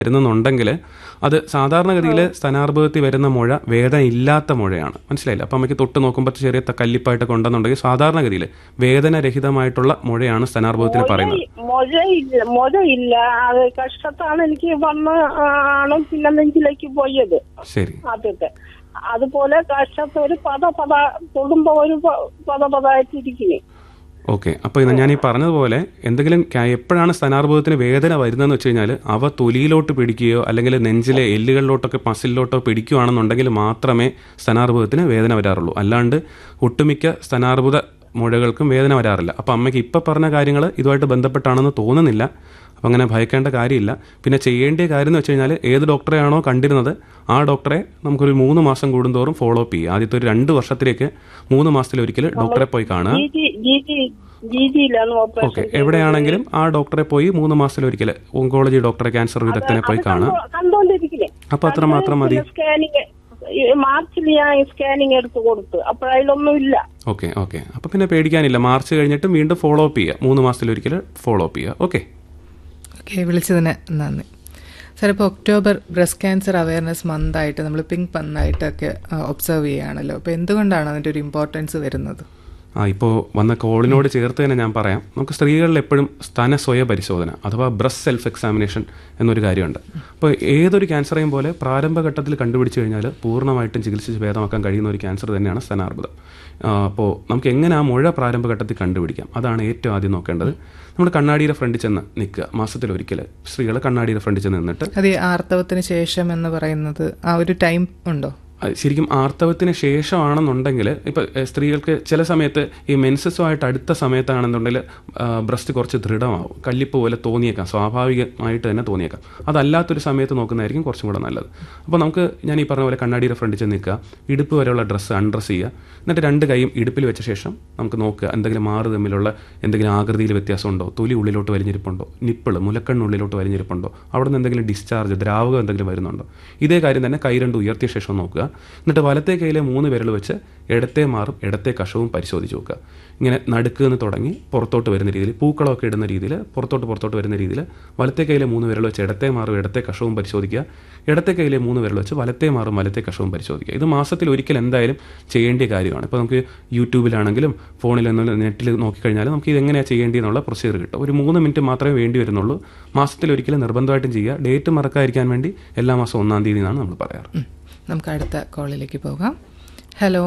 വരുന്നുണ്ടെങ്കിൽ അത് സാധാരണഗതിയിൽ സ്ഥാനാർബുദത്തിൽ വരുന്ന മുഴ വേദന ഇല്ലാത്ത മുഴയാണ് മനസ്സിലായില്ല അപ്പം അമ്മയ്ക്ക് തൊട്ട് നോക്കുമ്പോൾ ചെറിയ ത- കല്ലിപ്പായിട്ടൊക്കെ ഉണ്ടെന്നുണ്ടെങ്കിൽ സാധാരണഗതിയിൽ വേദനരഹിതമായിട്ടുള്ള മുഴയാണ് സ്ഥാനാർബുദത്തിന് പറയുന്നത് മൊഴയില്ല മൊഴയില്ല അത് കഷ്ടത്താണ് എനിക്ക് വന്ന് ആണ് പിന്നെ നെഞ്ചിലേക്ക് പോയത് ശരി ആദ്യത്തെ അതുപോലെ കഷ്ടത്ത് ഒരു പത പത തൊടുമ്പോ ഒരു പ- പത പതായിട്ടിരിക്കുന്നു ഓക്കെ അപ്പോൾ ഇത് ഞാൻ ഈ പറഞ്ഞതുപോലെ എന്തെങ്കിലും ക- എപ്പോഴാണ് സ്ഥാനാർബുദത്തിന് വേദന വരുന്നതെന്ന് വെച്ച് കഴിഞ്ഞാൽ അവ തൊലിയിലോട്ട് പിടിക്കുകയോ അല്ലെങ്കിൽ നെഞ്ചിലെ എല്ലുകളിലോട്ടൊക്കെ മസിലിലോട്ടോ പിടിക്കുകയാണെന്നുണ്ടെങ്കിൽ മാത്രമേ സ്ഥാനാർബുദത്തിന് വേദന വരാറുള്ളൂ അല്ലാണ്ട് ഒട്ടുമിക്ക സ്ഥാനാർബുദ മുഴകൾക്കും വേദന വരാറില്ല അപ്പോൾ അമ്മയ്ക്ക് ഇപ്പോൾ പറഞ്ഞ കാര്യങ്ങൾ ഇതുമായിട്ട് ബന്ധപ്പെട്ടാണെന്ന് തോന്നുന്നില്ല അപ്പം അങ്ങനെ ഭയക്കേണ്ട കാര്യമില്ല പിന്നെ ചെയ്യേണ്ട കാര്യം എന്ന് വെച്ച് കഴിഞ്ഞാൽ ഏത് ഡോക്ടറെയാണോ കണ്ടിരുന്നത് ആ ഡോക്ടറെ നമുക്കൊരു മൂന്ന് മാസം കൂടുന്തോറും ഫോളോ അപ്പ് ചെയ്യുക ആദ്യത്തെ ഒരു രണ്ട് വർഷത്തിലേക്ക് മൂന്ന് മാസത്തിലൊരിക്കൽ ഡോക്ടറെ പോയി കാണുക G G G G G ജിയിലാണ് ഓക്കെ ഓപ്പറേഷൻ എവിടെയാണെങ്കിലും ആ ഡോക്ടറെ പോയി മൂന്ന് മാസത്തിലൊരിക്കൽ ഓങ്കോളജി ഡോക്ടറെ ക്യാൻസർ വിദഗ്ധനെ പോയി കാണുക കണ്ടോണ്ടിരിക്കില്ലേ അപ്പോൾ അത്ര മാത്രം മതി സ്കാനിങ് മാർച്ചിൽ ഞാൻ സ്കാനിങ് എടുത്ത് കൊടുത്തു അപ്പോഴതിലൊന്നും ഇല്ല ഓക്കെ ഓക്കെ അപ്പോൾ പിന്നെ പേടിക്കാനില്ല മാർച്ച് കഴിഞ്ഞിട്ട് വീണ്ടും ഫോളോ അപ്പ് ചെയ്യുക മൂന്ന് മാസത്തിലൊരിക്കൽ ഫോളോ അപ്പ് ചെയ്യുക ഓക്കെ ഓക്കെ വിളിച്ചതിന് നന്ദി സാർ ഇപ്പോൾ ഒക്ടോബർ ബ്രസ്റ്റ് ക്യാൻസർ അവയർനെസ് മന്തായിട്ട് നമ്മൾ പിങ്ക് മന്തായിട്ടൊക്കെ ഒബ്സർവ് ചെയ്യുകയാണല്ലോ അപ്പോൾ എന്തുകൊണ്ടാണ് അതിൻ്റെ ഒരു ഇമ്പോർട്ടൻസ് വരുന്നത് ആ ഇപ്പോൾ വന്ന കോളിനോട് ചേർത്ത് തന്നെ ഞാൻ പറയാം നമുക്ക് സ്ത്രീകളിൽ എപ്പോഴും സ്തന സ്വയ പരിശോധന അഥവാ ബ്രസ്റ്റ് സെൽഫ് എക്സാമിനേഷൻ എന്നൊരു കാര്യമുണ്ട് അപ്പോൾ ഏതൊരു ക്യാൻസറേയും പോലെ പ്രാരംഭഘട്ടത്തിൽ കണ്ടുപിടിച്ച് കഴിഞ്ഞാൽ പൂർണ്ണമായിട്ടും ചികിത്സിച്ച് ഭേദമാക്കാൻ കഴിയുന്ന ഒരു ക്യാൻസർ തന്നെയാണ് സ്തനാർബുദം അപ്പോൾ നമുക്ക് എങ്ങനെ ആ മുഴ പ്രാരംഭഘട്ടത്തിൽ കണ്ടുപിടിക്കാം അതാണ് ഏറ്റവും ആദ്യം നോക്കേണ്ടത് നമ്മൾ കണ്ണാടിയുടെ ഫ്രണ്ടിൽ ചെന്ന് നിൽക്കുക മാസത്തിൽ ഒരിക്കൽ സ്ത്രീകൾ കണ്ണാടിയുടെ ഫ്രണ്ടിൽ ചെന്ന് നിന്നിട്ട് അത് ഈ ആർത്തവത്തിന് ശേഷം എന്ന് പറയുന്നത് ആ ഒരു ടൈം ഉണ്ടോ അത് ശരിക്കും ആർത്തവത്തിന് ശേഷമാണെന്നുണ്ടെങ്കിൽ ഇപ്പം എഹ്, സ്ത്രീകൾക്ക് ചില സമയത്ത് ഈ മെൻസസുമായിട്ട് അടുത്ത സമയത്താണെന്നുണ്ടെങ്കിൽ ബ്രസ്റ്റ് കുറച്ച് ദൃഢമാവും കല്ലിപ്പ് പോലെ തോന്നിയേക്കാം സ്വാഭാവികമായിട്ട് തന്നെ തോന്നിയേക്കാം അതല്ലാത്തൊരു സമയത്ത് നോക്കുന്നതായിരിക്കും കുറച്ചും കൂടെ നല്ലത് അപ്പോൾ നമുക്ക് ഞാൻ ഈ പറഞ്ഞ പോലെ കണ്ണാടിയുടെ ഫ്രണ്ടിൽ ചെന്ന് നിൽക്കുക ഇടുപ്പ് വരെയുള്ള ഡ്രസ്സ് അൺഡ്രസ് ചെയ്യുക എന്നിട്ട് രണ്ട് കൈയും ഇടുപ്പിൽ വെച്ച ശേഷം നമുക്ക് നോക്കുക എന്തെങ്കിലും മാറ് തമ്മിലുള്ള എന്തെങ്കിലും ആകൃതിയിൽ വ്യത്യാസമുണ്ടോ തൊലി ഉള്ളിലോട്ട് വലിഞ്ഞിരിപ്പുണ്ടോ നിപ്പിൾ മുലക്കണ്ണുള്ളിലോട്ട് വലിഞ്ഞിരിപ്പുണ്ടോ അവിടെ നിന്ന് എന്തെങ്കിലും ഡിസ്ചാർജ് ദ്രാവകം എന്തെങ്കിലും വരുന്നുണ്ടോ ഇതേ കാര്യം തന്നെ കൈ രണ്ട് ഉയർത്തിയ ശേഷം നോക്കുക എന്നിട്ട് വലത്തെ കൈയിലെ മൂന്ന് വിരൽ വെച്ച് ഇടത്തെ മാറും ഇടത്തെ കഷവും പരിശോധിച്ച് നോക്കുക ഇങ്ങനെ നടുക്ക് നിന്ന് തുടങ്ങി പുറത്തോട്ട് വരുന്ന രീതിയിൽ പൂക്കളമൊക്കെ ഇടുന്ന രീതിയിൽ പുറത്തോട്ട് പുറത്തോട്ട് വരുന്ന രീതിയിൽ വലത്തെ കൈയിലെ മൂന്ന് വിരൽ വെച്ച് ഇടത്തെ മാറും ഇടത്തെ കഷവും പരിശോധിക്കുക ഇടത്തെ കൈയിലെ മൂന്ന് വിരൽ വെച്ച് വലത്തെ മാറും വലത്തെ കഷവും പരിശോധിക്കുക ഇത് മാസത്തിൽ ഒരിക്കൽ എന്തായാലും ചെയ്യേണ്ട കാര്യമാണ് ഇപ്പോൾ നമുക്ക് യൂട്യൂബിലാണെങ്കിലും ഫോണിൽ നെറ്റിൽ നോക്കിക്കഴിഞ്ഞാൽ നമുക്ക് ഇത് എങ്ങനെയാണ് ചെയ്യേണ്ടതെന്നുള്ള പ്രൊസീജിയർ കിട്ടും ഒരു മൂന്ന് മിനിറ്റ് മാത്രമേ വേണ്ടി വരുന്നുള്ളൂ മാസത്തിൽ ഒരിക്കലും നിർബന്ധമായിട്ടും ചെയ്യുക ഡേറ്റ് മറക്കാതിരിക്കാൻ വേണ്ടി എല്ലാ മാസം ഒന്നാം തീയതി എന്നാണ് നമ്മൾ പറയാറ് ഉം. നമുക്ക് അടുത്ത കോളിലേക്ക് പോകാം ഹലോ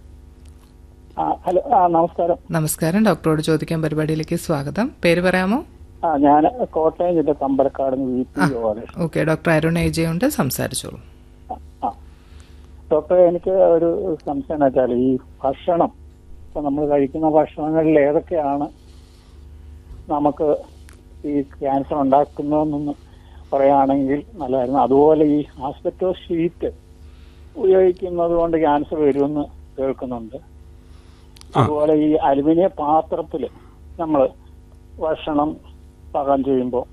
ആ ഹലോ ആ നമസ്കാരം നമസ്കാരം ഡോക്ടറോട് ചോദിക്കാൻ പരിപാടിയിലേക്ക് സ്വാഗതം പേര് പറയാമോ ആ ഞാൻ കോട്ടയം ജില്ല Thampalakkad V P Gopalakrishnan okay doctor Arun ഏജയുണ്ട് സംസാരിച്ചോളൂ ആ ഡോക്ടറെ എനിക്ക് ഒരു സംശയം എന്ന് വെച്ചാൽ ഈ ഭക്ഷണം ഇപ്പൊ നമ്മൾ കഴിക്കുന്ന ഭക്ഷണങ്ങളിൽ ഏതൊക്കെയാണ് നമുക്ക് ഈ ക്യാൻസർ ഉണ്ടാക്കുന്നതെന്നൊന്ന് പറയുകയാണെങ്കിൽ നല്ലതായിരുന്നു അതുപോലെ ഈ ആസ്പെക്ടോ ഷീറ്റ് ഉപയോഗിക്കുന്നത് കൊണ്ട് ക്യാൻസർ വരുമെന്ന് കേൾക്കുന്നുണ്ട് അതുപോലെ ഈ അലുമിനിയം പാത്രത്തിൽ നമ്മൾ ഭക്ഷണം പാകം ചെയ്യുമ്പോൾ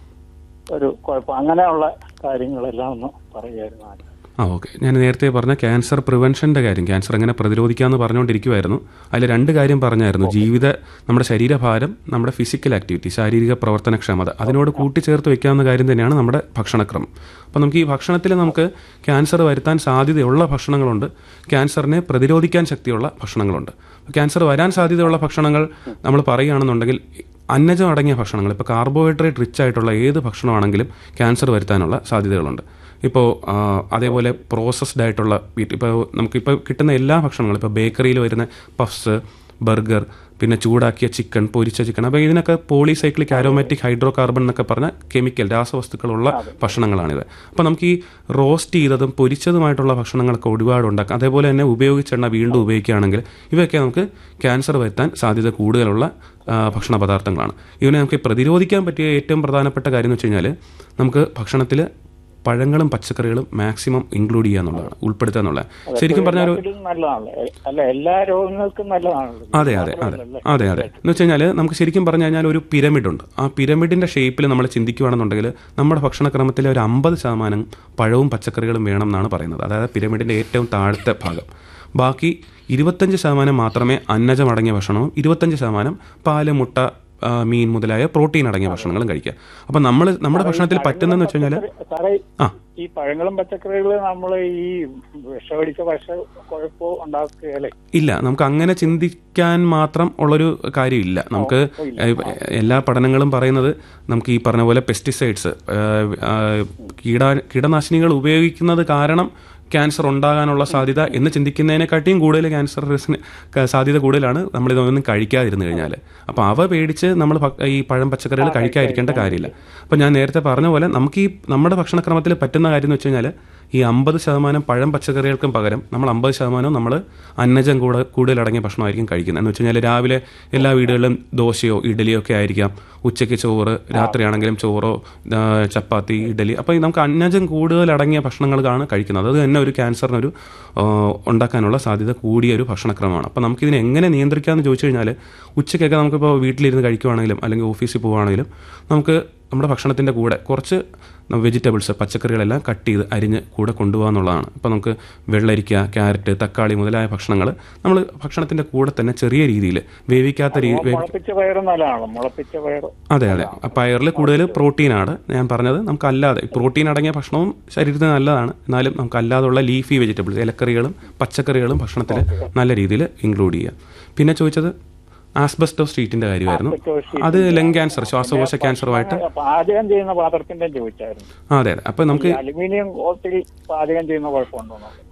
ഒരു കുഴപ്പം അങ്ങനെയുള്ള കാര്യങ്ങളെല്ലാം ഒന്ന് പറയുമായിരുന്നു ആദ്യം. ആ ഓക്കെ ഞാൻ നേരത്തെ പറഞ്ഞ ക്യാൻസർ പ്രിവെൻഷൻ്റെ കാര്യം ക്യാൻസർ എങ്ങനെ പ്രതിരോധിക്കാമെന്ന് പറഞ്ഞുകൊണ്ടിരിക്കുമായിരുന്നു അതിൽ രണ്ട് കാര്യം പറഞ്ഞായിരുന്നു ജീവിത നമ്മുടെ ശരീരഭാരം നമ്മുടെ ഫിസിക്കൽ ആക്ടിവിറ്റി ശാരീരിക പ്രവർത്തനക്ഷമത അതിനോട് കൂട്ടിച്ചേർത്ത് വെക്കാവുന്ന കാര്യം തന്നെയാണ് നമ്മുടെ ഭക്ഷണക്രമം അപ്പോൾ നമുക്ക് ഈ ഭക്ഷണത്തിൽ നമുക്ക് ക്യാൻസർ വരുത്താൻ സാധ്യതയുള്ള ഭക്ഷണങ്ങളുണ്ട് ക്യാൻസറിനെ പ്രതിരോധിക്കാൻ ശക്തിയുള്ള ഭക്ഷണങ്ങളുണ്ട് ക്യാൻസർ വരാൻ സാധ്യതയുള്ള ഭക്ഷണങ്ങൾ നമ്മൾ പറയുകയാണെന്നുണ്ടെങ്കിൽ അന്നജം അടങ്ങിയ ഭക്ഷണങ്ങൾ ഇപ്പോൾ കാർബോഹൈഡ്രേറ്റ് റിച്ച് ആയിട്ടുള്ള ഏത് ഭക്ഷണമാണെങ്കിലും ക്യാൻസർ വരുത്താനുള്ള സാധ്യതകളുണ്ട് ഇപ്പോൾ ആ, അതേപോലെ പ്രോസസ്ഡ് ആയിട്ടുള്ള വീട്ട് ഇപ്പോൾ നമുക്കിപ്പോൾ കിട്ടുന്ന എല്ലാ ഭക്ഷണങ്ങളും ഇപ്പോൾ ബേക്കറിയിൽ വരുന്ന പഫ്സ് ബർഗർ പിന്നെ ചൂടാക്കിയ ചിക്കൻ പൊരിച്ച ചിക്കൻ അപ്പോൾ ഇതിനൊക്കെ പോളിസൈക്ലിക് ആരോമാറ്റിക് ഹൈഡ്രോ കാർബൺ എന്നൊക്കെ പറഞ്ഞ കെമിക്കൽ രാസവസ്തുക്കളുള്ള ഭക്ഷണങ്ങളാണിത് അപ്പോൾ നമുക്ക് ഈ റോസ്റ്റ് ചെയ്തതും പൊരിച്ചതുമായിട്ടുള്ള ഭക്ഷണങ്ങളൊക്കെ ഒരുപാട് ഉണ്ടാക്കാം അതേപോലെ തന്നെ ഉപയോഗിച്ച എണ്ണ വീണ്ടും ഉപയോഗിക്കുകയാണെങ്കിൽ ഇവയൊക്കെ നമുക്ക് ക്യാൻസർ വരുത്താൻ സാധ്യത കൂടുതലുള്ള ആ, ഭക്ഷണ പദാർത്ഥങ്ങളാണ് ഇതിനെ നമുക്ക് പ്രതിരോധിക്കാൻ പറ്റിയ ഏറ്റവും പ്രധാനപ്പെട്ട കാര്യം എന്ന് വെച്ച് കഴിഞ്ഞാൽ നമുക്ക് ഭക്ഷണത്തിൽ പഴങ്ങളും പച്ചക്കറികളും മാക്സിമം ഇൻക്ലൂഡ് ചെയ്യുക എന്നുള്ളതാണ് ഉൾപ്പെടുത്തുക എന്നുള്ളത് ശരിക്കും പറഞ്ഞാൽ ഒരു എല്ലാത്തിലും നല്ലതാണല്ലോ എ- അല്ല എല്ലാ രോഗങ്ങൾക്കും നല്ലതാണല്ലോ അതെ അതെ അതെ അതെ അതെ എന്ന് വെച്ച് കഴിഞ്ഞാൽ നമുക്ക് ശരിക്കും പറഞ്ഞു കഴിഞ്ഞാൽ ഒരു പിരമിഡ് ഉണ്ട് ആ പിരമിഡിന്റെ ഷേപ്പിൽ നമ്മൾ ചിന്തിക്കുകയാണെന്നുണ്ടെങ്കിൽ നമ്മുടെ ഭക്ഷണക്രമത്തിലെ ഒരു അമ്പത് ശതമാനം പഴവും പച്ചക്കറികളും വേണം എന്നാണ് പറയുന്നത് അതായത് പിരമിഡിന്റെ ഏറ്റവും താഴത്തെ ഭാഗം ബാക്കി ഇരുപത്തഞ്ച് ശതമാനം മാത്രമേ അന്നജമടങ്ങിയ ഭക്ഷണവും ഇരുപത്തഞ്ച് ശതമാനം പാല് മുട്ട ആ, മീൻ മുതലായ പ്രോട്ടീൻ അടങ്ങിയ ഭക്ഷണങ്ങളും കഴിക്കുക അപ്പം നമ്മൾ നമ്മുടെ ഭക്ഷണത്തിൽ പറ്റുന്നതെന്ന് വെച്ച് കഴിഞ്ഞാൽ സാറേ ആ ഈ പഴങ്ങളും പച്ചക്കറികളും നമ്മൾ ഈ വിഷമടിച്ച ഭക്ഷ കുഴപ്പമോ ഉണ്ടാക്കുകയല്ലേ ഇല്ല നമുക്ക് അങ്ങനെ ചിന്തിക്കാൻ മാത്രം ഉള്ളൊരു കാര്യമില്ല നമുക്ക് ഏഹ്, എല്ലാ പഠനങ്ങളും പറയുന്നത് നമുക്ക് ഈ പറഞ്ഞ പോലെ പെസ്റ്റിസൈഡ്സ് കീട കീടനാശിനികൾ ഉപയോഗിക്കുന്നത് കാരണം ക്യാൻസർ ഉണ്ടാകാനുള്ള സാധ്യത എന്ന് ചിന്തിക്കുന്നതിനെക്കാട്ടിയും കൂടുതൽ ക്യാൻസർ റിസ്കിന് ക- സാധ്യത കൂടുതലാണ് നമ്മൾ ഇതൊന്നും കഴിക്കാതിരുന്നു കഴിഞ്ഞാൽ അപ്പോൾ അവ പേടിച്ച് നമ്മൾ ഭ- ഈ പഴം പച്ചക്കറികൾ കഴിക്കാതിരിക്കേണ്ട കാര്യമില്ല അപ്പോൾ ഞാൻ നേരത്തെ പറഞ്ഞ പോലെ നമുക്ക് ഈ നമ്മുടെ ഭക്ഷണക്രമത്തിൽ പറ്റുന്ന കാര്യം എന്ന് വെച്ച് കഴിഞ്ഞാൽ ഈ അമ്പത് ശതമാനം പഴം പച്ചക്കറികൾക്കും പകരം നമ്മൾ അമ്പത് ശതമാനവും നമ്മൾ അന്നജം കൂടെ കൂടുതൽ അടങ്ങിയ ഭക്ഷണമായിരിക്കും കഴിക്കുന്നത് എന്ന് വെച്ച് കഴിഞ്ഞാൽ രാവിലെ എല്ലാ വീടുകളിലും ദോശയോ ഇഡലിയോ ഒക്കെ ആയിരിക്കാം ഉച്ചയ്ക്ക് ചോറ് രാത്രിയാണെങ്കിലും ചോറോ ആ, ചപ്പാത്തി ഇഡലി അപ്പോൾ ഈ നമുക്ക് അന്നജം കൂടുതൽ അടങ്ങിയ ഭക്ഷണങ്ങളാണ് കഴിക്കുന്നത് അത് തന്നെ ഒരു ക്യാൻസറിനൊരു ആ, ഉണ്ടാക്കാനുള്ള സാധ്യത കൂടിയ ഒരു ഭക്ഷണക്രമമാണ് അപ്പോൾ നമുക്കിതിനെ എങ്ങനെ നിയന്ത്രിക്കാമെന്ന് ചോദിച്ചു കഴിഞ്ഞാൽ ഉച്ചയ്ക്കൊക്കെ നമുക്കിപ്പോൾ വീട്ടിലിരുന്ന് കഴിക്കുവാണെങ്കിലും അല്ലെങ്കിൽ ഓഫീസിൽ പോവുകയാണെങ്കിലും നമുക്ക് നമ്മുടെ ഭക്ഷണത്തിൻ്റെ കൂടെ കുറച്ച് വെജിറ്റബിൾസ് പച്ചക്കറികളെല്ലാം കട്ട് ചെയ്ത് അരിഞ്ഞ് കൂടെ കൊണ്ടുപോകുക എന്നുള്ളതാണ് അപ്പോൾ നമുക്ക് വെള്ളരിക്ക ക്യാരറ്റ് തക്കാളി മുതലായ ഭക്ഷണങ്ങൾ നമ്മൾ ഭക്ഷണത്തിൻ്റെ കൂടെ തന്നെ ചെറിയ രീതിയിൽ വേവിക്കാത്ത രീതി മുളപ്പിച്ച പയറ് നല്ലതാണോ മുളപ്പിച്ച പയറ് അതെ അതെ ആ പയറിൽ കൂടുതൽ പ്രോട്ടീനാണ് ഞാൻ പറഞ്ഞത് നമുക്ക് അല്ലാതെ പ്രോട്ടീൻ അടങ്ങിയ ഭക്ഷണവും ശരീരത്തിന് നല്ലതാണ് എന്നാലും നമുക്ക് അല്ലാതുള്ള ലീഫി വെജിറ്റബിൾസ് ഇലക്കറികളും പച്ചക്കറികളും ഭക്ഷണത്തിൽ നല്ല രീതിയിൽ ഇൻക്ലൂഡ് ചെയ്യുക പിന്നെ ചോദിച്ചത് ആസ്ബസ്റ്റോ സ്ട്രീറ്റിന്റെ കാര്യമായിരുന്നു അത് ലങ് ക്യാൻസർ ശ്വാസകോശ ക്യാൻസറുമായിട്ട് പാചകം ചെയ്യുന്ന പാത്രത്തിന്റെ ചോദിച്ചായിരുന്നു ആ, അതെ അതെ അപ്പോൾ നമുക്ക് അലുമിനിയം കോട്ടിൽ പാചകം ചെയ്യുന്ന കുഴപ്പമുണ്ടോ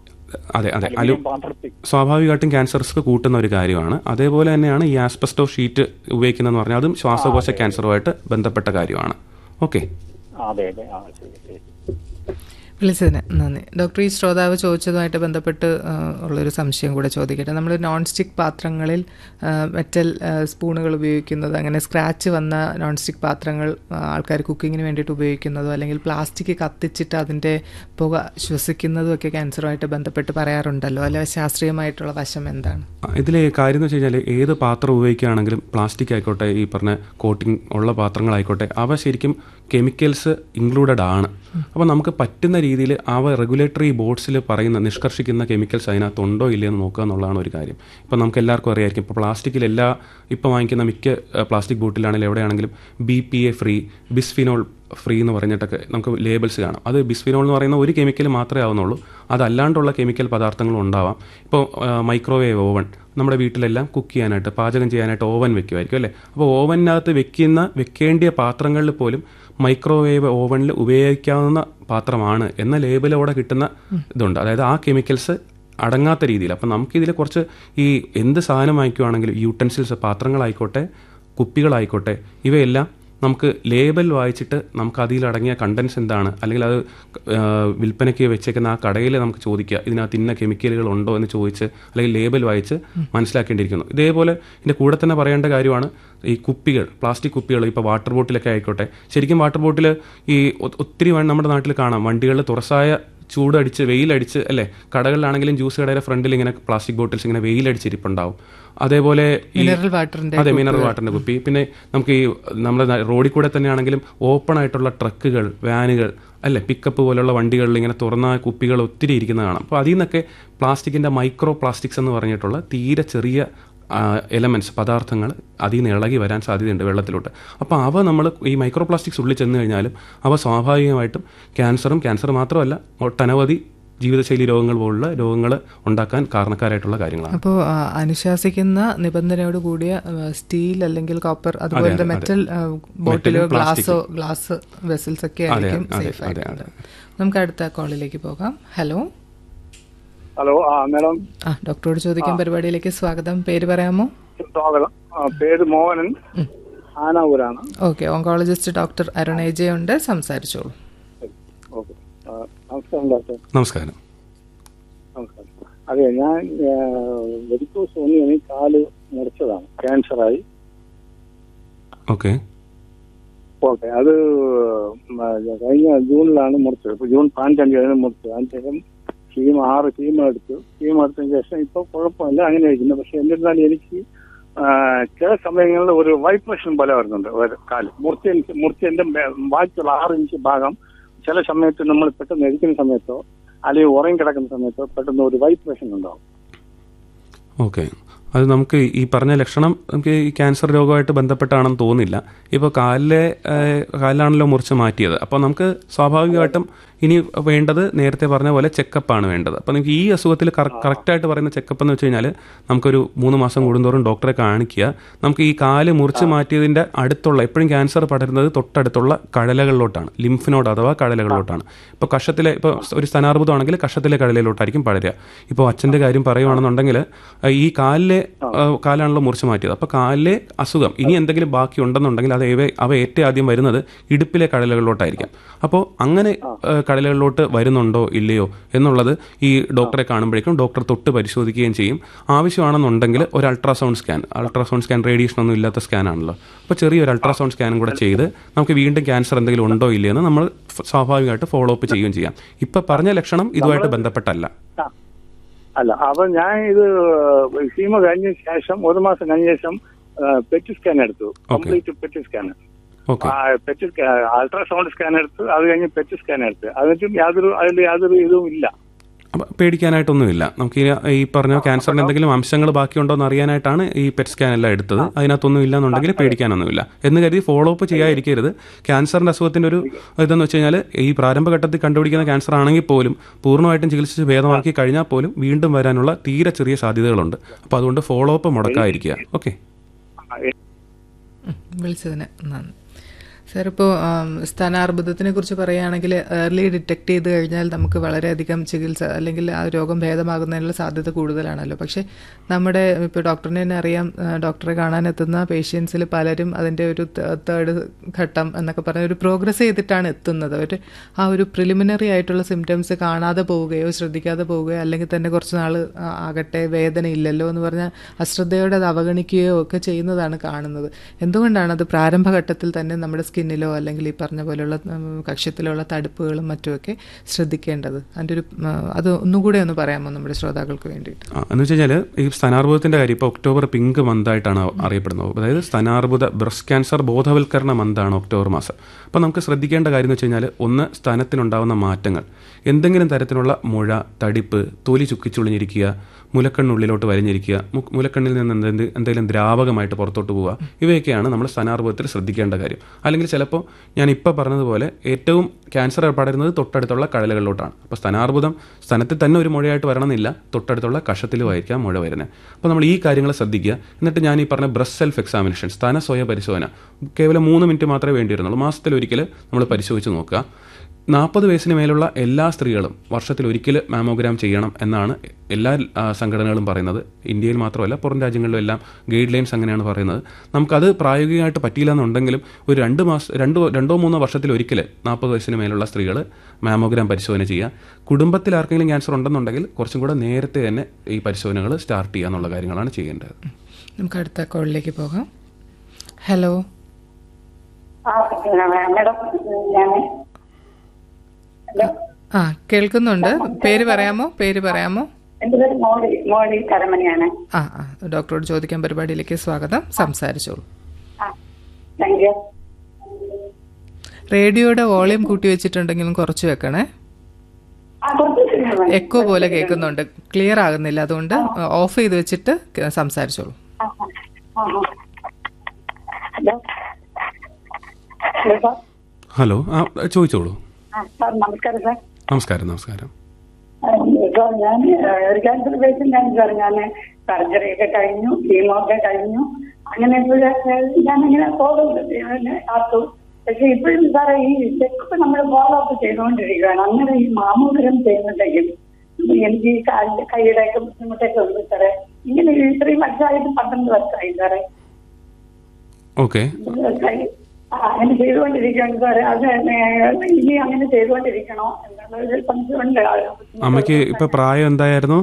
അതെ അതെ അലു അലുമിനിയം പാത്രത്തിൽ സ്വാഭാവികമായിട്ടും ക്യാൻസർ റിസ്ക് കൂട്ടുന്ന ഒരു കാര്യമാണ് അതേപോലെ തന്നെയാണ് ഈ ആസ്പെസ്റ്റോ ഷീറ്റ് ഉപയോഗിക്കുന്നതെന്ന് പറഞ്ഞാൽ അതും ശ്വാസകോശ ക്യാൻസറുമായിട്ട് ബന്ധപ്പെട്ട കാര്യമാണ് ഓക്കെ ആ, അതെ അതെ ആ ശരി ശരി വിളിച്ചതിന് നന്ദി ഡോക്ടർ ഈ ശ്രോതാവ് ചോദിച്ചതുമായിട്ട് ബന്ധപ്പെട്ട് ആ, ഉള്ളൊരു സംശയം കൂടെ ചോദിക്കട്ടെ നമ്മൾ നോൺ സ്റ്റിക്ക് പാത്രങ്ങളിൽ ആ, മെറ്റൽ ആ, സ്പൂണുകൾ ഉപയോഗിക്കുന്നത് അങ്ങനെ സ്ക്രാച്ച് വന്ന നോൺ സ്റ്റിക്ക് പാത്രങ്ങൾ ആ, ആൾക്കാർ കുക്കിങ്ങിന് വേണ്ടിയിട്ട് ഉപയോഗിക്കുന്നതോ അല്ലെങ്കിൽ പ്ലാസ്റ്റിക് കത്തിച്ചിട്ട് അതിൻ്റെ പുക ശ്വസിക്കുന്നതും ഒക്കെ ക്യാൻസറുമായിട്ട് ബന്ധപ്പെട്ട് പറയാറുണ്ടല്ലോ അല്ലെ ശാസ്ത്രീയമായിട്ടുള്ള വശം എന്താണ് ഇതിൽ കാര്യം എന്ന് വെച്ച് കഴിഞ്ഞാൽ ഏത് പാത്രം ഉപയോഗിക്കുകയാണെങ്കിലും പ്ലാസ്റ്റിക് ആയിക്കോട്ടെ ഈ പറഞ്ഞ കോട്ടിംഗ് ഉള്ള പാത്രങ്ങളായിക്കോട്ടെ അവ ശരിക്കും കെമിക്കൽസ് ഇൻക്ലൂഡഡ് ആണ് അപ്പോൾ നമുക്ക് പറ്റുന്ന രീതിയിൽ അവ റെഗുലേറ്ററി ബോർഡ്സിൽ പറയുന്ന നിഷ്കർഷിക്കുന്ന കെമിക്കൽസ് അതിനകത്ത് ഉണ്ടോ ഇല്ലയോ എന്ന് നോക്കുക എന്നുള്ളതാണ് ഒരു കാര്യം ഇപ്പോൾ നമുക്ക് എല്ലാവർക്കും അറിയായിരിക്കും ഇപ്പോൾ പ്ലാസ്റ്റിക്കിൽ എല്ലാ ഇപ്പോൾ വാങ്ങിക്കുന്ന മിക്ക പ്ലാസ്റ്റിക് ബോട്ടിലാണെങ്കിലും എവിടെയാണെങ്കിലും B P A free bisphenol free എന്ന് പറഞ്ഞിട്ടൊക്കെ നമുക്ക് ലേബിൾസ് കാണാം അത് ബിസ്ഫിനോൾ എന്ന് പറയുന്ന ഒരു കെമിക്കൽ മാത്രമേ ആവുന്നുള്ളൂ അതല്ലാണ്ടുള്ള കെമിക്കൽ പദാർത്ഥങ്ങളും ഉണ്ടാവാം ഇപ്പോൾ മൈക്രോവേവ് ഓവൻ നമ്മുടെ വീട്ടിലെല്ലാം കുക്ക് ചെയ്യാനായിട്ട് പാചകം ചെയ്യാനായിട്ട് ഓവൻ വെക്കുമായിരിക്കും അല്ലേ അപ്പോൾ ഓവനകത്ത് വെക്കുന്ന വെക്കേണ്ടിയ പാത്രങ്ങളിൽ പോലും മൈക്രോവേവ് ഓവനിൽ ഉപയോഗിക്കാവുന്ന പാത്രമാണ് എന്ന ലേബിലോടെ കിട്ടുന്ന ഇതുണ്ട് അതായത് ആ കെമിക്കൽസ് അടങ്ങാത്ത രീതിയിൽ അപ്പം നമുക്കിതിൽ കുറച്ച് ഈ എന്ത് സാധനം വാങ്ങിക്കുവാണെങ്കിലും യൂട്ടൻസിൽസ് പാത്രങ്ങളായിക്കോട്ടെ കുപ്പികളായിക്കോട്ടെ ഇവയെല്ലാം നമുക്ക് ലേബൽ വായിച്ചിട്ട് നമുക്ക് അതിലടങ്ങിയ കണ്ടൻസ് എന്താണ് അല്ലെങ്കിൽ അത് ആ, വിൽപ്പനയ്ക്ക് വെച്ചേക്കുന്ന ആ കടയിൽ നമുക്ക് ചോദിക്കുക ഇതിനകത്ത് ഇന്ന കെമിക്കലുകൾ ഉണ്ടോ എന്ന് ചോദിച്ച് അല്ലെങ്കിൽ ലേബൽ വായിച്ച് മനസ്സിലാക്കേണ്ടിയിരിക്കുന്നു ഇതേപോലെ ഇതിൻ്റെ കൂടെ തന്നെ പറയേണ്ട കാര്യമാണ് ഈ കുപ്പികൾ പ്ലാസ്റ്റിക് കുപ്പികൾ ഇപ്പോൾ വാട്ടർ ബോട്ടിലൊക്കെ ആയിക്കോട്ടെ ശരിക്കും വാട്ടർ ബോട്ടിൽ ഈ ഒ- ഒത്തിരി വ- നമ്മുടെ നാട്ടിൽ കാണാം വണ്ടികളിൽ തുറസായ ചൂടടിച്ച് വെയിലടിച്ച് അല്ലേ കടകളിലാണെങ്കിലും ജ്യൂസ് കടയുടെ ഫ്രണ്ടിൽ ഇങ്ങനെ പ്ലാസ്റ്റിക് ബോട്ടിൽസ് ഇങ്ങനെ വെയിലടിച്ചിരിപ്പുണ്ടാവും അതേപോലെ ഈ മിനറൽ വാട്ടറിന്റെ അതെ മിനറൽ വാട്ടറിന്റെ കുപ്പി പിന്നെ നമുക്ക് ഈ നമ്മുടെ ന- റോഡിൽ കൂടെ തന്നെയാണെങ്കിലും ഓപ്പൺ ആയിട്ടുള്ള ട്രക്കുകൾ വാനുകൾ അല്ലെ പിക്കപ്പ് പോലുള്ള വണ്ടികളിൽ ഇങ്ങനെ തുറന്ന കുപ്പികൾ ഒത്തിരി ഇരിക്കുന്നത് കാണാം അപ്പോൾ അതിൽ നിന്നൊക്കെ പ്ലാസ്റ്റിക്കിന്റെ മൈക്രോ പ്ലാസ്റ്റിക്സ് എന്ന് പറഞ്ഞിട്ടുള്ള തീരെ ചെറിയ എലമെന്റ്സ് പദാർത്ഥങ്ങൾ അതിൽ നിന്ന് ഇളകി വരാൻ സാധ്യതയുണ്ട് വെള്ളത്തിലോട്ട് അപ്പോൾ അവ നമ്മൾ ഈ മൈക്രോ പ്ലാസ്റ്റിക്സ് ഉള്ളിൽ ചെന്ന് കഴിഞ്ഞാലും അവ സ്വാഭാവികമായിട്ടും ക്യാൻസറും ക്യാൻസർ മാത്രമല്ല ഒട്ടനവധി ജീവിതശൈലി രോഗങ്ങൾ പോലുള്ള രോഗങ്ങൾ ഉണ്ടാക്കാൻ കാരണക്കാരായിട്ടുള്ള കാര്യങ്ങളാണ് അപ്പോൾ അനുശാസിക്കുന്ന നിബന്ധനയോട് കൂടിയ സ്റ്റീൽ അല്ലെങ്കിൽ കോപ്പർ അതുപോലത്തെ അതെ. മെറ്റൽ ബോട്ടിലോ മെറ്റലും ഗ്ലാസോ ഗ്ലാസ് വെസൽസ് ഒക്കെ ആയിരിക്കും അതെ, സേഫ് അതെ, ആയിട്ടുള്ളത് നമുക്ക് അടുത്ത കോളിലേക്ക് പോകാം ഹലോ ഹലോ ആ മേഡം ആ ഡോക്ടറോട് ചോദിക്കാൻ പരിപാടിയിലേക്ക് സ്വാഗതം പേര് പറയാമോ സ്വാഗതം ആ, പേര് മോഹനൻ ആനാവൂരാണ് ഓക്കെ ഓങ്കോളജിസ്റ്റ് ഡോക്ടർ അരുണേജയ ഉണ്ട് സംസാരിച്ചോളൂ ഓക്കെ ആ, നമസ്കാരം ഡോക്ടർ നമസ്കാരം നമസ്കാരം അതെ ഞാൻ വെരിക്കോസ് വന്ന് എനിക്ക് കാല് മുറിച്ചതാണ് ക്യാൻസറായി ഓക്കെ ഓക്കെ അത് ഉം, ആ, കഴിഞ്ഞ ജൂണിലാണ് മുറിച്ചത് ഇപ്പൊ ജൂൺ പതിനഞ്ചാം തീയതി മുറിച്ചത് അതിനുശേഷം കീം ആറ് കീം എടുത്തു കീം എടുത്തതിന് ശേഷം ഇപ്പൊ കുഴപ്പമില്ല അങ്ങനെ ഇരിക്കുന്നു പക്ഷെ എന്നിരുന്നാലും എനിക്ക് ആ, ചില സമയങ്ങളിൽ ഒരു വൈബ്രേഷൻ പോലെ വരുന്നുണ്ട് ഒരു കാല് മുറിച്ച മുറിച്ചതിന്റെ മേ- ബാക്കിയുള്ള ആറ് ഇഞ്ച് ഭാഗം ചില സമയത്ത് നമ്മൾ പെട്ടെന്ന് എഴുതുന്ന സമയത്തോ അല്ലെങ്കിൽ ഉറങ്ങി കിടക്കുന്ന സമയത്തോ പെട്ടെന്ന് ഒരു വൈബ്രേഷൻ ഉണ്ടാവും ഓക്കെ അത് നമുക്ക് ഈ പറഞ്ഞ ലക്ഷണം നമുക്ക് ഈ ക്യാൻസർ രോഗമായിട്ട് ബന്ധപ്പെട്ടാണെന്ന് തോന്നുന്നില്ല ഇപ്പോൾ കാലിലെ ഏഹ്, കാലിലാണല്ലോ മുറിച്ച് മാറ്റിയത് അപ്പോൾ നമുക്ക് സ്വാഭാവികമായിട്ടും ഇനി വേണ്ടത് നേരത്തെ പറഞ്ഞ പോലെ ചെക്കപ്പാണ് വേണ്ടത് അപ്പോൾ നമുക്ക് ഈ അസുഖത്തിൽ കറക്റ്റായിട്ട് പറയുന്ന ചെക്കപ്പ് എന്ന് വെച്ച് കഴിഞ്ഞാൽ നമുക്കൊരു മൂന്ന് മാസം കൂടുന്തോറും ഡോക്ടറെ കാണിക്കുക നമുക്ക് ഈ കാല് മുറിച്ച് മാറ്റിയതിൻ്റെ അടുത്തുള്ള എപ്പോഴും ക്യാൻസർ പടരുന്നത് തൊട്ടടുത്തുള്ള കഴലകളിലോട്ടാണ് ലിംഫ് നോഡ് അഥവാ കഴലകളിലോട്ടാണ് ഇപ്പോൾ കഷത്തിലെ ഇപ്പോൾ ഒരു സ്ഥാനാർബുദമാണെങ്കിൽ കഷത്തിലെ കഴലയിലോട്ടായിരിക്കും പടരുക ഇപ്പോൾ അച്ഛൻ്റെ കാര്യം പറയുവാണെന്നുണ്ടെങ്കിൽ അഹ് ഈ കാലിലെ അഹ് കാലാണല്ലോ മുറിച്ച് മാറ്റിയത് അപ്പോൾ കാലിലെ അസുഖം ഇനി എന്തെങ്കിലും ബാക്കി ഉണ്ടെന്നുണ്ടെങ്കിൽ അത് അവ അവ ഏറ്റവും ആദ്യം വരുന്നത് ഇടുപ്പിലെ കടലകളിലോട്ടായിരിക്കാം അപ്പോൾ അങ്ങനെ അഹ് കടലകളിലോട്ട് വരുന്നുണ്ടോ ഇല്ലയോ എന്നുള്ളത് ഈ ഡോക്ടറെ കാണുമ്പോഴേക്കും ഡോക്ടർ തൊട്ട് പരിശോധിക്കുകയും ചെയ്യും ആവശ്യമാണെന്നുണ്ടെങ്കിൽ ഒരു ultrasound scan ultrasound scan radiation ഒന്നും ഇല്ലാത്ത സ്കാൻ ആണല്ലോ അപ്പോൾ ചെറിയൊരു അൾട്രാസൗണ്ട് സ്കാനും കൂടെ ചെയ്ത് നമുക്ക് വീണ്ടും ക്യാൻസർ എന്തെങ്കിലും ഉണ്ടോ ഇല്ലയോ എന്ന് നമ്മൾ ഫ- സ്വാഭാവികമായിട്ട് ഫോളോ അപ്പ് ചെയ്യുകയും ചെയ്യാം ഇപ്പം പറഞ്ഞ ലക്ഷണം ഇതുമായിട്ട് ബന്ധപ്പെട്ടല്ല ആ. അല്ല അപ്പൊ ഞാൻ ഇത് സീമ കഴിഞ്ഞ ശേഷം ഒരു മാസം കഴിഞ്ഞ ശേഷം പെറ്റ് സ്കാൻ എടുത്തു complete PET scan okay PET ultrasound scan എടുത്ത് അത് കഴിഞ്ഞ് പെറ്റ് സ്കാൻ എടുത്ത് അതിനും യാതൊരു അതിൽ യാതൊരു ഇതും ഇല്ല അപ്പം പേടിക്കാനായിട്ടൊന്നുമില്ല നമുക്ക് ഈ- ഈ പറഞ്ഞ ക്യാൻസറിന് എന്തെങ്കിലും അംശങ്ങൾ ബാക്കിയുണ്ടോ എന്ന് അറിയാനായിട്ടാണ് ഈ പെറ്റ് സ്കാൻ എല്ലാം എടുത്തത് അതിനകത്തൊന്നും ഇല്ല എന്നുണ്ടെങ്കിൽ പേടിക്കാനൊന്നുമില്ല എന്ന് കരുതി ഫോളോ അപ്പ് ചെയ്യാതിരിക്കരുത് ക്യാൻസറിന്റെ അസുഖത്തിന്റെ ഒരു ഇതെന്ന് വെച്ച് കഴിഞ്ഞാൽ ഈ പ്രാരംഭഘട്ടത്തിൽ കണ്ടുപിടിക്കുന്ന ക്യാൻസർ ആണെങ്കിൽ പോലും പൂർണ്ണമായിട്ടും ചികിത്സിച്ച് ഭേദമാക്കി കഴിഞ്ഞാൽ പോലും വീണ്ടും വരാനുള്ള തീരെ ചെറിയ സാധ്യതകളുണ്ട് അപ്പോൾ അതുകൊണ്ട് ഫോളോ അപ്പ് മുടക്കാതിരിക്കുക ഓക്കെ ഉം, വിളിച്ചതിന് നന്ദി സാർ ഇപ്പോൾ സ്ഥാനാർബുദത്തിനെ കുറിച്ച് പറയുകയാണെങ്കിൽ ഏർലി ഡിറ്റക്ട് ചെയ്ത് കഴിഞ്ഞാൽ നമുക്ക് വളരെയധികം ചികിത്സ അല്ലെങ്കിൽ ആ രോഗം ഭേദമാകുന്നതിനുള്ള സാധ്യത കൂടുതലാണല്ലോ പക്ഷേ നമ്മുടെ ഇപ്പോൾ ഡോക്ടറിനെ തന്നെ അറിയാം ആ, ഡോക്ടറെ കാണാനെത്തുന്ന പേഷ്യൻസിൽ പലരും അതിൻ്റെ ഒരു തേർഡ് ഘട്ടം എന്നൊക്കെ പറഞ്ഞ ഒരു പ്രോഗ്രസ് ചെയ്തിട്ടാണ് എത്തുന്നത് അവർ ആ ഒരു പ്രിലിമിനറി ആയിട്ടുള്ള സിംറ്റംസ് കാണാതെ പോവുകയോ ശ്രദ്ധിക്കാതെ പോവുകയോ അല്ലെങ്കിൽ തന്നെ കുറച്ച് നാൾ ആകട്ടെ വേദന ഇല്ലല്ലോ എന്ന് പറഞ്ഞാൽ അശ്രദ്ധയോടെ അത് അവഗണിക്കുകയോ ഒക്കെ ചെയ്യുന്നതാണ് കാണുന്നത് എന്തുകൊണ്ടാണ് അത് പ്രാരംഭഘട്ടത്തിൽ തന്നെ നമ്മുടെ സ്കിന്നിലോ അല്ലെങ്കിൽ ഈ പറഞ്ഞ പോലെയുള്ള ഉം, കക്ഷ്യത്തിലുള്ള തടുപ്പുകളും മറ്റുമൊക്കെ ശ്രദ്ധിക്കേണ്ടത് അതിൻ്റെ ഒരു ഉം, അത് ഒന്നുകൂടെ ഒന്ന് പറയാമോ നമ്മുടെ ശ്രോതാക്കൾക്ക് വേണ്ടിയിട്ട് ആ, എന്ന് വെച്ച് കഴിഞ്ഞാൽ ഈ സ്ഥാനാർബുദത്തിന്റെ കാര്യം ഇപ്പോൾ ഒക്ടോബർ പിങ്ക് മന്തായിട്ടാണ് അറിയപ്പെടുന്നത് അതായത് സ്ഥാനാർബുദ ബ്രസ്റ്റ് ക്യാൻസർ ബോധവൽക്കരണ മന്താണ് ഒക്ടോബർ മാസം അപ്പോൾ നമുക്ക് ശ്രദ്ധിക്കേണ്ട കാര്യം എന്ന് വെച്ച് കഴിഞ്ഞാൽ ഒന്ന് സ്ഥാനത്തിനുണ്ടാവുന്ന മാറ്റങ്ങൾ എന്തെങ്കിലും തരത്തിലുള്ള മുഴ തടിപ്പ് തൊലി ചുക്കിച്ചുളിഞ്ഞിരിക്കുക മുലക്കണ്ണുള്ളിലോട്ട് വലിഞ്ഞിരിക്കുക മു- മുലക്കണ്ണിൽ നിന്ന് എന്തെങ്കിലും എന്തെങ്കിലും ദ്രാവകമായിട്ട് പുറത്തോട്ട് പോവുക ഇവയൊക്കെയാണ് നമ്മൾ സ്ഥാനാർബുദത്തിൽ ശ്രദ്ധിക്കേണ്ട കാര്യം അല്ലെങ്കിൽ ചിലപ്പോൾ ഞാൻ ഇപ്പോൾ പറഞ്ഞതുപോലെ ഏറ്റവും ക്യാൻസർ പടരുന്നത് തൊട്ടടുത്തുള്ള കഴലുകളിലോട്ടാണ് അപ്പോൾ സ്ഥാനാർബുദം സ്ഥലത്തിൽ തന്നെ ഒരു മുഴയായിട്ട് വരണമെന്നില്ല തൊട്ടടുത്തുള്ള കഷത്തിലും ആയിരിക്കാം മുഴ വരുന്നത് അപ്പോൾ നമ്മൾ ഈ കാര്യങ്ങൾ ശ്രദ്ധിക്കുക എന്നിട്ട് ഞാൻ ഈ പറഞ്ഞ ബ്രസ്റ്റ് സെൽഫ് എക്സാമിനേഷൻ സ്ഥാന സ്വയ പരിശോധന കേവലം മൂന്ന് മിനിറ്റ് മാത്രമേ വേണ്ടി വരുന്നുള്ളൂ മാസത്തിൽ ഒരിക്കൽ നമ്മൾ പരിശോധിച്ച് നോക്കുക നാൽപ്പത് വയസ്സിന് മേലുള്ള എല്ലാ സ്ത്രീകളും വർഷത്തിൽ ഒരിക്കൽ മാമോഗ്രാം ചെയ്യണം എന്നാണ് എല്ലാ ആ, സംഘടനകളും പറയുന്നത് ഇന്ത്യയിൽ മാത്രമല്ല പുറം രാജ്യങ്ങളിലും എല്ലാം ഗൈഡ് ലൈൻസ് അങ്ങനെയാണ് പറയുന്നത് നമുക്കത് പ്രായോഗികമായിട്ട് പറ്റിയില്ല എന്നുണ്ടെങ്കിലും ഒരു രണ്ട് മാസം രണ്ട് രണ്ടോ മൂന്നോ വർഷത്തിൽ ഒരിക്കൽ നാൽപ്പത് വയസ്സിന് മേലുള്ള സ്ത്രീകൾ മാമോഗ്രാം പരിശോധന ചെയ്യുക കുടുംബത്തിൽ ആർക്കെങ്കിലും ക്യാൻസർ ഉണ്ടെന്നുണ്ടെങ്കിൽ കുറച്ചും കൂടെ നേരത്തെ തന്നെ ഈ പരിശോധനകൾ സ്റ്റാർട്ട് ചെയ്യുക എന്നുള്ള കാര്യങ്ങളാണ് ചെയ്യേണ്ടത് നമുക്ക് അടുത്ത കോളിലേക്ക് പോകാം ഹലോ ആ മാഡം ഞാൻ ഹലോ ആ കേൾക്കുന്നുണ്ട് പേര് പറയാമോ പേര് പറയാമോ എൻ്റെ പേര് മോളി മോളി കരമനയാണ് ആ ആ ഡോക്ടറോട് ചോദിക്കാൻ പരിപാടിയിലേക്ക് സ്വാഗതം സംസാരിച്ചോളൂ ആ താങ്ക് യു റേഡിയോയുടെ വോളിയം കൂട്ടി വെച്ചിട്ടുണ്ടെങ്കിലും കുറച്ച് വെക്കണേ ആ കുറച്ച് സമയം മതി. എക്കോ പോലെ കേൾക്കുന്നുണ്ട് ക്ലിയർ ആകുന്നില്ല അതുകൊണ്ട് ഓഫ് ചെയ്ത് വെച്ചിട്ട് ക- സംസാരിച്ചോളൂ ആ, ആ, ആ. ഹലോ ഹലോ സാർ ഹലോ ആ ചോദിച്ചോളൂ ആ സാർ നമസ്കാരം സാർ നമസ്കാരം നമസ്കാരം ആ, സാർ ഞാൻ ആ, ഒരു ക്യാൻസർ പേഷ്യൻ്റ് ആണ് സാർ ഞാൻ സർജറി ഒക്കെ കഴിഞ്ഞു കീമോ ഒക്കെ കഴിഞ്ഞു അങ്ങനെ ഞാൻ അങ്ങനെ പോകുന്നു ആർത്തു പക്ഷെ ഇപ്പോഴും സാറേ ഈ ചെക്കപ്പ് നമ്മൾ ഫോളോ അപ്പ് ചെയ്തുകൊണ്ടിരിക്കുകയാണ് അങ്ങനെ ഈ മാമൂലം ചെയ്യുമ്പോഴത്തേക്കും എനിക്ക് ഈ കാലിന്റെ കൈയുടെ ഒക്കെ ബുദ്ധിമുട്ടൊക്കെ ഉണ്ട് സാറേ ഇങ്ങനെ ഇത്രയും വർഷമായിട്ട് പന്ത്രണ്ട് വർഷമായി സാറേ ഓക്കെ വർഷമായി ആ, അങ്ങനെ ചെയ്തുകൊണ്ടിരിക്കുകയാണ് സാറേ അത് ഇനി അങ്ങനെ ചെയ്തുകൊണ്ടിരിക്കണോ എന്നുള്ളൊരു സംശയമുണ്ട് അമ്മയ്ക്ക് ഇപ്പൊ പ്രായം എന്തായിരുന്നു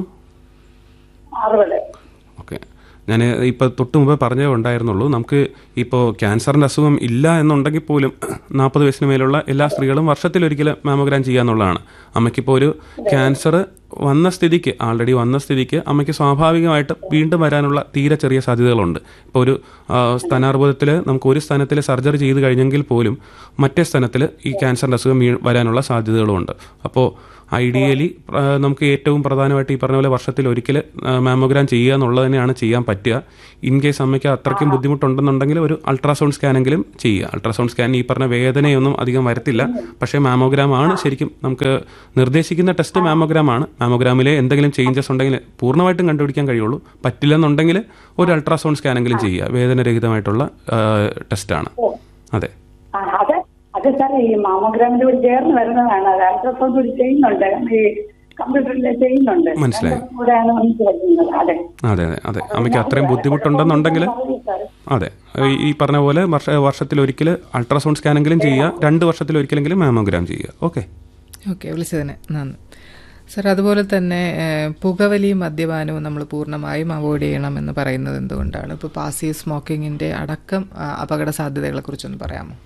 അറുപത് ഓക്കെ ഞാൻ ഇപ്പോൾ തൊട്ട് മുമ്പ് പറഞ്ഞേ ഉണ്ടായിരുന്നുള്ളൂ നമുക്ക് ഇപ്പോൾ ക്യാൻസറിൻ്റെ അസുഖം ഇല്ല എന്നുണ്ടെങ്കിൽ പോലും നാൽപ്പത് വയസ്സിന് മേലുള്ള എല്ലാ സ്ത്രീകളും വർഷത്തിലൊരിക്കൽ മാമോഗ്രാം ചെയ്യാന്നുള്ളതാണ് അമ്മയ്ക്കിപ്പോൾ ഒരു ക്യാൻസർ വന്ന സ്ഥിതിക്ക് ആൾറെഡി വന്ന സ്ഥിതിക്ക് അമ്മയ്ക്ക് സ്വാഭാവികമായിട്ട് വീണ്ടും വരാനുള്ള തീരെ ചെറിയ സാധ്യതകളുണ്ട് ഇപ്പോൾ ഒരു ആ, സ്ഥാനാർബുദത്തിൽ നമുക്ക് ഒരു സ്ഥാനത്തിൽ സർജറി ചെയ്ത് കഴിഞ്ഞെങ്കിൽ പോലും മറ്റേ സ്ഥാനത്തിൽ ഈ ക്യാൻസറിൻ്റെ അസുഖം വീ- വരാനുള്ള സാധ്യതകളുമുണ്ട് അപ്പോൾ ഐഡിയലി നമുക്ക് ഏറ്റവും പ്രധാനമായിട്ട് ഈ പറഞ്ഞ പോലെ വർഷത്തിൽ ഒരിക്കൽ മാമോഗ്രാം ചെയ്യുക എന്നുള്ളത് തന്നെയാണ് ചെയ്യാൻ പറ്റുക ഇൻ കേസ് അമ്മയ്ക്ക് അത്രയ്ക്കും ബുദ്ധിമുട്ടുണ്ടെന്നുണ്ടെങ്കിൽ ഒരു അൾട്രാസൗണ്ട് സ്കാനെങ്കിലും ചെയ്യുക അൾട്രാസൗണ്ട് സ്കാൻ ഈ പറഞ്ഞ വേദനയൊന്നും അധികം വരത്തില്ല പക്ഷേ മാമോഗ്രാം ആണ് ശരിക്കും നമുക്ക് നിർദ്ദേശിക്കുന്ന ടെസ്റ്റ് മാമോഗ്രാം ആണ് മാമോഗ്രാമിലെ എന്തെങ്കിലും ചേഞ്ചസ് ഉണ്ടെങ്കിൽ പൂർണ്ണമായിട്ടും കണ്ടുപിടിക്കാൻ കഴിയുള്ളൂ പറ്റില്ലെന്നുണ്ടെങ്കിൽ ഒരു അൾട്രാസൗണ്ട് സ്കാനെങ്കിലും ചെയ്യുക വേദനരഹിതമായിട്ടുള്ള ടെസ്റ്റാണ് അതെ ആ, അത് അത് സാറേ ഈ മാമോഗ്രാമിന്റെ കൂടി ചേർന്ന് വരുന്നതാണ് അത് അൾട്രാസൗണ്ട് കൂടി ചെയ്യുന്നുണ്ട് ഈ കമ്പ്യൂട്ടറിൽ ചെയ്യുന്നുണ്ട് മനസ്സിലായി. രണ്ടും കൂടെയാണ് നമുക്ക് വരുന്നത് അതെ അതെ അതെ അതെ അമ്മയ്ക്ക് അത്രയും ബുദ്ധിമുട്ടുണ്ടെന്നുണ്ടെങ്കിൽ പറയൂ സാറേ. അതെ ഈ- ഈ പറഞ്ഞ പോലെ വർഷ വർഷത്തിൽ ഒരിക്കൽ അൾട്രാസൗണ്ട് സ്കാനെങ്കിലും ചെയ്യുക രണ്ട് വർഷത്തിൽ ഒരിക്കലെങ്കിലും മാമോഗ്രാം ചെയ്യുക ഓക്കെ ഓക്കെ വിളിച്ചതിന് നന്ദി സർ അതുപോലെ തന്നെ ഏഹ്, പുകവലിയും മദ്യപാനവും നമ്മൾ പൂർണ്ണമായും അവോയ്ഡ് ചെയ്യണം എന്ന് പറയുന്നത് എന്തുകൊണ്ടാണ് ഇപ്പോൾ പാസീവ് സ്മോക്കിങ്ങിൻ്റെ അടക്കം ആ, അപകട സാധ്യതകളെക്കുറിച്ചൊന്ന് പറയാമോ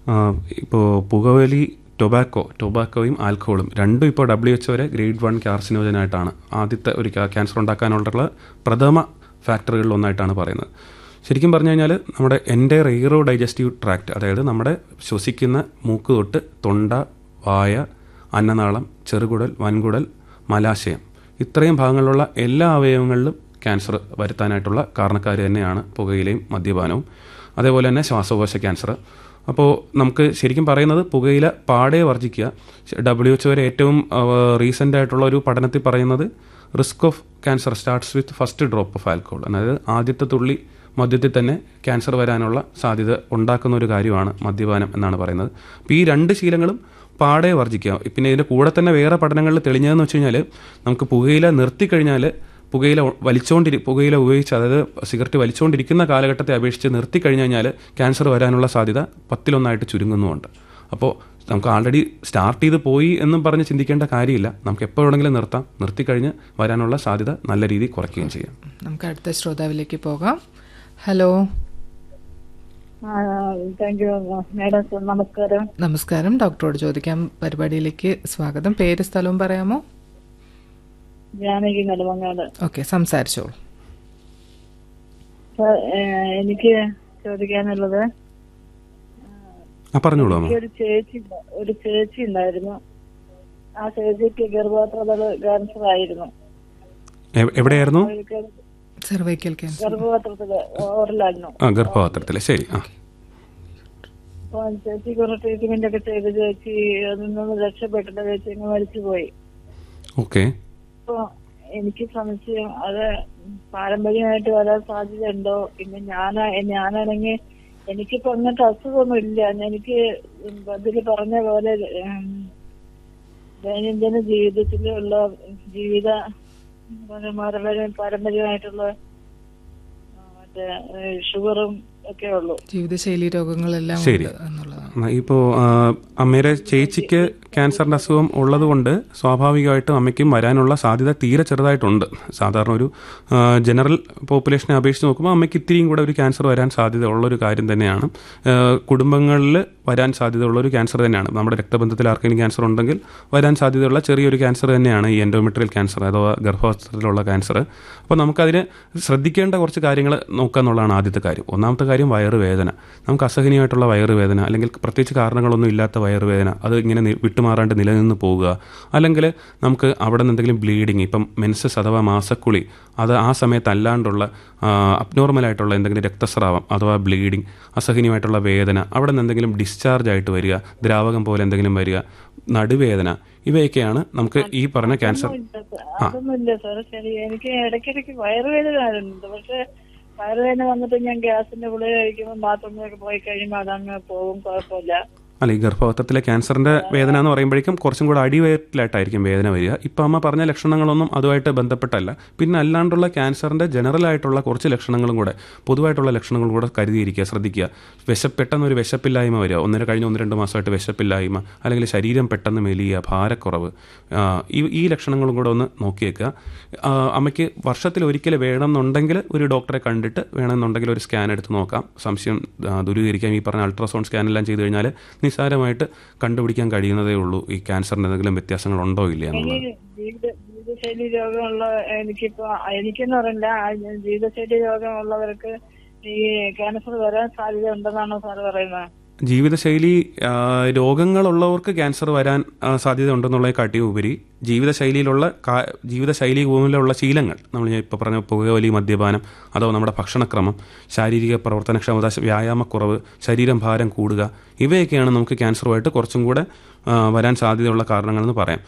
ഇപ്പോൾ പുകവലി ടൊബാക്കോ ടൊബാക്കോയും ആൽക്കഹോളും രണ്ടും ഇപ്പോൾ ഡബ്ല്യു എച്ച് വരെ ഗ്രേഡ് വൺ ക്യാർസിനോജനായിട്ടാണ് ആദ്യത്തെ ഒരു ക്യാ- ക്യാൻസർ ഉണ്ടാക്കാനുള്ള പ്രഥമ ഫാക്ടറുകളിൽ ഒന്നായിട്ടാണ് പറയുന്നത് ശരിക്കും പറഞ്ഞു കഴിഞ്ഞാൽ നമ്മുടെ എൻ്റെ റെയറോ ഡൈജസ്റ്റീവ് ട്രാക്ട് അതായത് നമ്മുടെ ശ്വസിക്കുന്ന മൂക്ക് തൊട്ട് തൊണ്ട വായ അന്നനാളം ചെറുകുടൽ വൻകുടൽ മലാശയം ഇത്രയും ഭാഗങ്ങളിലുള്ള എല്ലാ അവയവങ്ങളിലും ക്യാൻസർ വരുത്താനായിട്ടുള്ള കാരണക്കാർ തന്നെയാണ് പുകയിലയും മദ്യപാനവും അതേപോലെ തന്നെ ശ്വാസകോശ ക്യാൻസർ അപ്പോൾ നമുക്ക് ശരിക്കും പറയുന്നത് പുകയില പാടെ വർജിക്കുക ഡബ്ല്യു എച്ച് വരെ ഏറ്റവും റീസെൻ്റ് ആയിട്ടുള്ള ഒരു പഠനത്തിൽ പറയുന്നത് risk of cancer starts with first drop of alcohol അതായത് ആദ്യത്തെ തുള്ളി മദ്യത്തിൽ തന്നെ ക്യാൻസർ വരാനുള്ള സാധ്യത ഉണ്ടാക്കുന്ന ഒരു കാര്യമാണ് മദ്യപാനം എന്നാണ് പറയുന്നത് അപ്പോൾ ഈ രണ്ട് ശീലങ്ങളും പാടെ വർജിക്കുക പിന്നെ ഇതിൻ്റെ കൂടെ തന്നെ വേറെ പഠനങ്ങളിൽ തെളിഞ്ഞതെന്ന് വെച്ച് കഴിഞ്ഞാൽ നമുക്ക് പുകയില നിർത്തിക്കഴിഞ്ഞാൽ പുകയില വലിച്ചുകൊണ്ടിരി പുകയില ഉപയോഗിച്ച് അതായത് സിഗരറ്റ് വലിച്ചുകൊണ്ടിരിക്കുന്ന കാലഘട്ടത്തെ അപേക്ഷിച്ച് നിർത്തിക്കഴിഞ്ഞു കഴിഞ്ഞാൽ ക്യാൻസർ വരാനുള്ള സാധ്യത പത്തിലൊന്നായിട്ട് ചുരുങ്ങുന്നുമുണ്ട് അപ്പോൾ നമുക്ക് ആൾറെഡി സ്റ്റാർട്ട് ചെയ്ത് പോയി എന്നും പറഞ്ഞ് ചിന്തിക്കേണ്ട കാര്യമില്ല നമുക്ക് എപ്പോൾ വേണമെങ്കിലും നിർത്താം നിർത്തിക്കഴിഞ്ഞ് വരാനുള്ള സാധ്യത നല്ല രീതിയിൽ കുറയ്ക്കുകയും ചെയ്യാം നമുക്ക് അടുത്ത ശ്രോതാവിലേക്ക് പോകാം hello thank you madam sir നമസ്കാരം നമസ്കാരം ഡോക്ടറോട് ചോദിക്കാം പരിപാടിയിലേക്ക് സ്വാഗതം പേര് സ്ഥലവും പറയാമോ ജാനകി നെടുമങ്ങാട് ഓക്കെ സംസാരിച്ചോളൂ സർ എനിക്ക് ചോദിക്കാനുള്ളത് ആ പറഞ്ഞോളൂ അമ്മ ഒരു ചേച്ചി ഉണ്ട്- ഒരു ചേച്ചി ഉണ്ടായിരുന്നു ആ ചേച്ചിക്ക് ഗർഭപാത്രതല ക്യാൻസർ ആയിരുന്നു എ- എവിടെയായിരുന്നു അവർക്ക് സെർവൈക്കൽ ക്യാൻസർ ഗർഭപാത്രത്തില് ഓറിലായിരുന്നു ആ ഗർഭപാത്രത്തിൽ ശരി ആ അപ്പൊ ചേച്ചി കുറെ ട്രീറ്റ്മെന്റ് ഒക്കെ ചെയ്ത് ചേച്ചി അതിൽ നിന്ന് രക്ഷപ്പെട്ടിട്ട് ചേച്ചി അങ്ങ് മരിച്ചുപോയി ഓക്കെ അപ്പൊ എനിക്ക് സംശയം അത് പാരമ്പര്യമായിട്ട് വരാൻ സാധ്യത ഉണ്ടോ പിന്നെ ഞാനാ ഞാനാണെങ്കിൽ എനിക്കിപ്പോ അങ്ങനത്തെ അസുഖമൊന്നും ഇല്ല എനിക്ക് അതില് പറഞ്ഞ പോലെ ഉം, ദൈനംദിന ജീവിതത്തിലുള്ള ജീവിത പാരമ്പര്യം പാരമ്പര്യമായിട്ടുള്ള ആ, മറ്റേ ഏഹ്, ഷുഗറും ഒക്കെ ഉള്ളൂ ജീവിതശൈലി രോഗങ്ങളെല്ലാം ശരി. ഉണ്ട് എന്നുള്ളതാണ് ഇപ്പോൾ അമ്മയുടെ ചേച്ചിക്ക് ക്യാൻസറിൻ്റെ അസുഖം ഉള്ളതുകൊണ്ട് സ്വാഭാവികമായിട്ടും അമ്മയ്ക്കും വരാനുള്ള സാധ്യത തീരെ ചെറുതായിട്ടുണ്ട് സാധാരണ ഒരു ആ, ജനറൽ പോപ്പുലേഷനെ അപേക്ഷിച്ച് നോക്കുമ്പോൾ അമ്മയ്ക്ക് ഇത്തിരിയും കൂടെ ഒരു ക്യാൻസർ വരാൻ സാധ്യത ഉള്ളൊരു കാര്യം തന്നെയാണ് ആ, കുടുംബങ്ങളിൽ വരാൻ സാധ്യതയുള്ള ഒരു ക്യാൻസർ തന്നെയാണ് നമ്മുടെ രക്തബന്ധത്തിൽ ആർക്കെങ്കിലും ക്യാൻസർ ഉണ്ടെങ്കിൽ വരാൻ സാധ്യതയുള്ള ചെറിയൊരു ക്യാൻസർ തന്നെയാണ് ഈ എൻഡോമെട്രിയൽ ക്യാൻസർ അഥവാ ഗർഭവസ്ത്രത്തിലുള്ള ക്യാൻസർ അപ്പോൾ നമുക്കതിന് ശ്രദ്ധിക്കേണ്ട കുറച്ച് കാര്യങ്ങൾ നോക്കുക എന്നുള്ളതാണ് ആദ്യത്തെ കാര്യം ഒന്നാമത്തെ കാര്യം വയറുവേദന നമുക്ക് അസഹനീയമായിട്ടുള്ള വയറുവേദന അല്ലെങ്കിൽ പ്രത്യേകിച്ച് കാരണങ്ങളൊന്നും ഇല്ലാത്ത വയറുവേദന അത് ഇങ്ങനെ നി- വിട്ടുമാറാണ്ട് നിലനിന്ന് പോവുക അല്ലെങ്കിൽ നമുക്ക് അവിടെ നിന്ന് എന്തെങ്കിലും ബ്ലീഡിങ് ഇപ്പം മെൻസസ് അഥവാ മാസക്കുളി അത് ആ സമയത്ത് അല്ലാണ്ടുള്ള അബ്നോർമലായിട്ടുള്ള എന്തെങ്കിലും രക്തസ്രാവം അഥവാ ബ്ലീഡിങ് അസഹനീയമായിട്ടുള്ള വേദന അവിടെ നിന്ന് എന്തെങ്കിലും ഡിസ്ചാർജ് ആയിട്ട് വരിക ദ്രാവകം പോലെ എന്തെങ്കിലും വരിക നടുവേദന ഇവയൊക്കെയാണ് നമുക്ക് ഈ പറഞ്ഞ ക്യാൻസർ അതൊന്നും ഇല്ല സാർ ശരി എനിക്ക് ഇടയ്ക്കിടയ്ക്ക് വയറുവേദന വരുന്നുണ്ട് പക്ഷെ വയറുവേദന വന്നിട്ട് ഞാൻ ഗ്യാസിന്റെ ഗുളിക കഴിക്കുമ്പോൾ ബാത്റൂമിലൊക്കെ പോയി കഴിയുമ്പോൾ അതങ്ങ് പോകും കുഴപ്പമില്ല അല്ല ഈ ഗർഭപാത്രത്തിലെ ക്യാൻസറിന്റെ വേദന എന്ന് പറയുമ്പോഴേക്കും കുറച്ചും കൂടെ അടിവയറ്റിലായിട്ടായിരിക്കും വേദന വരിക ഇപ്പം അമ്മ പറഞ്ഞ ലക്ഷണങ്ങളൊന്നും അതുമായിട്ട് ബന്ധപ്പെട്ടല്ല പിന്നെ അല്ലാണ്ടുള്ള ക്യാൻസറിന്റെ ജനറൽ ആയിട്ടുള്ള കുറച്ച് ലക്ഷണങ്ങളും കൂടെ പൊതുവായിട്ടുള്ള ലക്ഷണങ്ങളും കൂടെ കരുതിയിരിക്കുക ശ്രദ്ധിക്കുക വിശപ്പ് പെട്ടെന്ന് ഒരു വിശപ്പില്ലായ്മ വരിക ഒന്നര കഴിഞ്ഞ് ഒന്ന് രണ്ട് മാസമായിട്ട് വിശപ്പില്ലായ്മ അല്ലെങ്കിൽ ശരീരം പെട്ടെന്ന് മെലിയുക ഭാരക്കുറവ് ആ, ഈ ഈ ലക്ഷണങ്ങളും കൂടെ ഒന്ന് നോക്കിയേക്കുക ആ, അമ്മയ്ക്ക് വർഷത്തിൽ ഒരിക്കൽ വേണമെന്നുണ്ടെങ്കിൽ ഒരു ഡോക്ടറെ കണ്ടിട്ട് വേണമെന്നുണ്ടെങ്കിൽ ഒരു സ്കാൻ എടുത്ത് നോക്കാം സംശയം ആ, ദൂരീകരിക്കാം ഈ പറഞ്ഞ അൾട്രാസൗണ്ട് സ്കാൻ എല്ലാം ചെയ്ത് കഴിഞ്ഞാൽ നിസ്സാരമായിട്ട് കണ്ടുപിടിക്കാൻ കഴിയുന്നതേ ഉള്ളൂ ഈ ക്യാൻസറിന് എന്തെങ്കിലും വ്യത്യാസങ്ങൾ ഉണ്ടോ ഇല്ല എന്നുള്ളത് ഈ ജീവിത ജീവിതശൈലി രോഗമുള്ള എനിക്കിപ്പോ എനിക്കെന്ന് പറയില്ല ആ ജീവിതശൈലി രോഗമുള്ളവർക്ക് ഈ ക്യാൻസർ വരാൻ സാധ്യത ഉണ്ടെന്നാണോ സാർ പറയുന്നത് ജീവിതശൈലി ആ, രോഗങ്ങളുള്ളവർക്ക് ക്യാൻസർ വരാൻ ആ, സാധ്യത ഉണ്ടെന്നുള്ളതിനെക്കാട്ടിയും ഉപരി ജീവിതശൈലിയിലുള്ള കാ- ജീവിതശൈലി മൂലമുള്ള ശീലങ്ങൾ നമ്മൾ ഞാൻ ഇപ്പോൾ പറഞ്ഞ പുകവലി മദ്യപാനം അതോ നമ്മുടെ ഭക്ഷണക്രമം ശാരീരിക പ്രവർത്തനക്ഷമത വ്യായാമക്കുറവ് ശരീരം ഭാരം കൂടുക ഇവയൊക്കെയാണ് നമുക്ക് ക്യാൻസറുമായിട്ട് കുറച്ചും കൂടെ ആ, വരാൻ സാധ്യതയുള്ള കാരണങ്ങളെന്ന് പറയാം